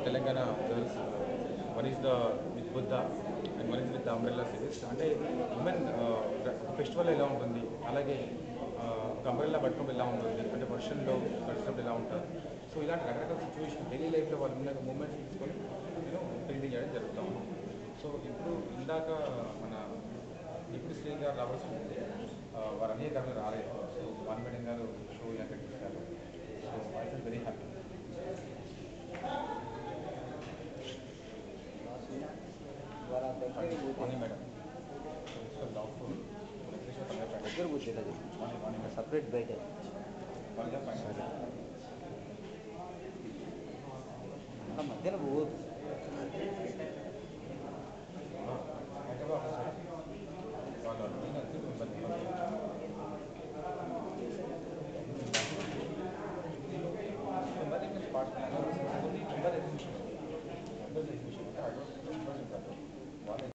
Telangana girls. Uh, one is the with Buddha and one is with the umbrella series. అంటే women festival ఎలా ఉంటుంది అలాగే uh, ఒక umbrella పట్టుకుని ఎలా ఉంటుంది అంటే వర్షంలో తడిచినప్పుడు ఎలా ఉంటుంది సో ఇలాంటి రకరకాల సిచ్యువేషన్ డైలీ లైఫ్లో వాళ్ళు ఉన్న మూమెంట్స్ తీసుకొని నేను పెయింటింగ్ చేయడం జరుగుతూ ఉంది సో ఇప్పుడు ఇందాక మన డిప్యూటీ శ్రీ గారు రావాల్సి ఉంది ఆ, వారు అనేక గారు రాలేదు సో వాన్ మేడం గారు షో ఇలా కట్టించారు so I feel very happy Vani madam principal doctor దగ్గర కూర్చోలేదు వాణి వాణి మేడం సపరేట్ బయట వాళ్ళ పైన మన మధ్యన పోవద్దు హైదరాబాద్ వాళ్ళు అడిగిన ఇబ్బంది మరి మీరు స్పాట్ అందరూ ఎగ్జిబిషన్ అందరూ ఎగ్జిబిషన్ వాళ్ళు